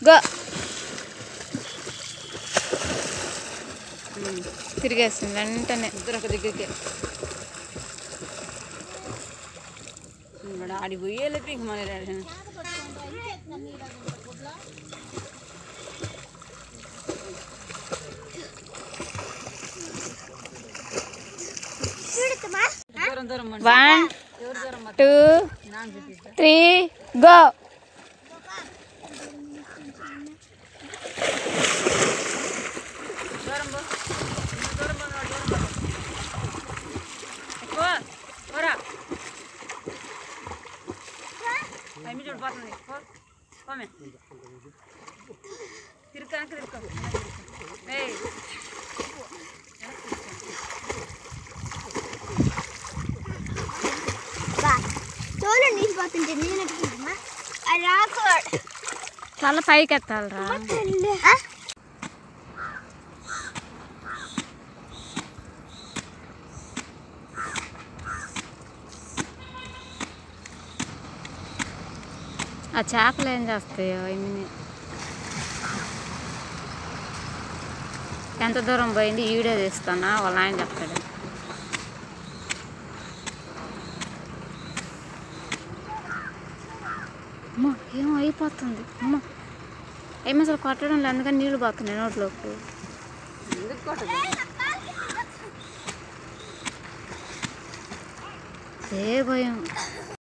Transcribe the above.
Go తిరిగేస్తుంది వెంటనే ఇద్దరు ఒక దగ్గరికి ఇప్పుడు ఆడి పోయేలే పీక మన దూరం దూరం మండి. వన్ ఎవరు దూరం మరి? టూ నాన్న చూపిస్తా త్రీ గో దూరం పో ఇంకా దూరం పో వాడు దూరం పో ఎక్కువ పోరా అమ్మి చూడు పోతుంది పో పోమే తిరుక్క వెనక్కి తిరుక్కో వెనక్కి తిరుక్కో. ఏయ్ తోలు నీళ్ళు పోతుంటే నేను ఎట్టుకుంటున్నా అది రాకూడదు తల పైకి ఎత్తాలరా ఆ? ఆ చేపలు ఏం చేస్తాయో ఇన్ని ఎంత దూరం పోయింది ఈడే తీస్తానా వాళ్ళ ఆయన చెప్తాడు అమ్మో ఏమో అయిపోతుంది అమ్మో ఏమో అసలు కొట్టడం లేదు అందుకని నీళ్ళు పోతున్నాయి నోట్లోకి ఎందుకు కొట్టదు ఏ భయం